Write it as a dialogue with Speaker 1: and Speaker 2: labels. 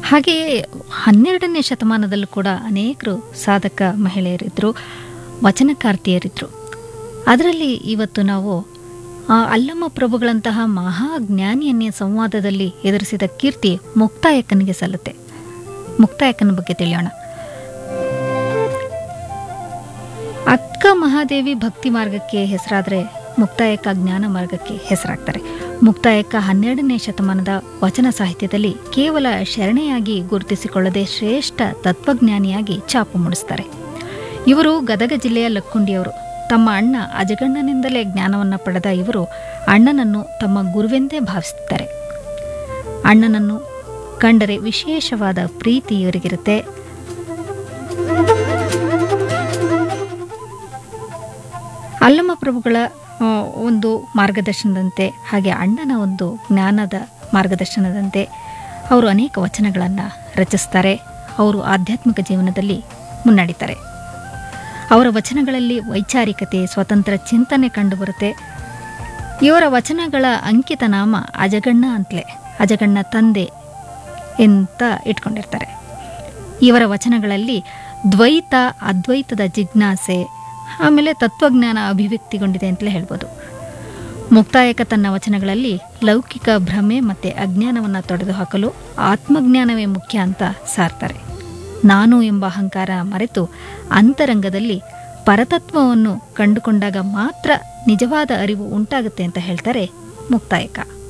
Speaker 1: ಹಾಗೆಯೇ ಹನ್ನೆರಡನೇ ಶತಮಾನದಲ್ಲೂ ಕೂಡ ಅನೇಕರು ಸಾಧಕ ಮಹಿಳೆಯರಿದ್ದರು ವಚನಕಾರ್ತಿಯರಿದ್ದರು ಅದರಲ್ಲಿ ಇವತ್ತು ನಾವು ಆ ಅಲ್ಲಮ್ಮ ಪ್ರಭುಗಳಂತಹ ಮಹಾಜ್ಞಾನಿಯನ್ನೇ ಸಂವಾದದಲ್ಲಿ ಎದುರಿಸಿದ ಕೀರ್ತಿ ಮುಕ್ತಾಯಕ್ಕನಿಗೆ ಸಲ್ಲುತ್ತೆ ಮುಕ್ತಾಯಕ್ಕನ ಬಗ್ಗೆ ತಿಳಿಯೋಣ ಅಕ್ಕ ಮಹಾದೇವಿ ಭಕ್ತಿ ಮಾರ್ಗಕ್ಕೆ ಹೆಸರಾದರೆ ಮುಕ್ತಾಯಕ್ಕ ಜ್ಞಾನ ಮಾರ್ಗಕ್ಕೆ ಹೆಸರಾಗ್ತಾರೆ ಮುಕ್ತಾಯಕ್ಕ ಹನ್ನೆರಡನೇ ಶತಮಾನದ ವಚನ ಸಾಹಿತ್ಯದಲ್ಲಿ ಕೇವಲ ಶರಣೆಯಾಗಿ ಗುರುತಿಸಿಕೊಳ್ಳದೆ ಶ್ರೇಷ್ಠ ತತ್ವಜ್ಞಾನಿಯಾಗಿ ಛಾಪು ಮೂಡಿಸ್ತಾರೆ ಇವರು ಗದಗ ಜಿಲ್ಲೆಯ ಲಕ್ಕುಂಡಿಯವರು ತಮ್ಮ ಅಣ್ಣ ಅಜಗಣ್ಣನಿಂದಲೇ ಜ್ಞಾನವನ್ನು ಪಡೆದ ಇವರು ಅಣ್ಣನನ್ನು ತಮ್ಮ ಗುರುವೆಂದೇ ಭಾವಿಸುತ್ತಾರೆ ಅಣ್ಣನನ್ನು ಕಂಡರೆ ವಿಶೇಷವಾದ ಪ್ರೀತಿ ಇವರಿಗಿರುತ್ತೆ ಅಲ್ಲಮ್ಮ ಪ್ರಭುಗಳ ಆ, ಒಂದು ಮಾರ್ಗದರ್ಶನದಂತೆ ಹಾಗೆ ಅಣ್ಣನ ಒಂದು ಜ್ಞಾನದ ಮಾರ್ಗದರ್ಶನದಂತೆ ಅವರು ಅನೇಕ ವಚನಗಳನ್ನು ರಚಿಸ್ತಾರೆ ಅವರು ಆಧ್ಯಾತ್ಮಿಕ ಜೀವನದಲ್ಲಿ ಮುನ್ನಡೀತಾರೆ ಅವರ ವಚನಗಳಲ್ಲಿ ವೈಚಾರಿಕತೆ ಸ್ವತಂತ್ರ ಚಿಂತನೆ ಕಂಡುಬರುತ್ತೆ ಇವರ ವಚನಗಳ ಅಂಕಿತ ನಾಮ ಅಜಗಣ್ಣ ಅಂತಲೇ ಅಜಗಣ್ಣ ತಂದೆ ಅಂತ ಇಟ್ಕೊಂಡಿರ್ತಾರೆ ಇವರ ವಚನಗಳಲ್ಲಿ ದ್ವೈತ ಅದ್ವೈತದ ಜಿಜ್ಞಾಸೆ ಆಮೇಲೆ ತತ್ವಜ್ಞಾನ ಅಭಿವ್ಯಕ್ತಿಗೊಂಡಿದೆ ಅಂತಲೇ ಹೇಳ್ಬೋದು ಮುಕ್ತಾಯಕ ತನ್ನ ವಚನಗಳಲ್ಲಿ ಲೌಕಿಕ ಭ್ರಮೆ ಮತ್ತು ಅಜ್ಞಾನವನ್ನು ತೊಡೆದುಹಾಕಲು ಆತ್ಮಜ್ಞಾನವೇ ಮುಖ್ಯ ಅಂತ ಸಾರ್ತಾರೆ ನಾನು ಎಂಬ ಅಹಂಕಾರ ಮರೆತು ಅಂತರಂಗದಲ್ಲಿ ಪರತತ್ವವನ್ನು ಕಂಡುಕೊಂಡಾಗ ಮಾತ್ರ ನಿಜವಾದ ಅರಿವು ಉಂಟಾಗುತ್ತೆ ಅಂತ ಹೇಳ್ತಾರೆ ಮುಕ್ತಾಯಕ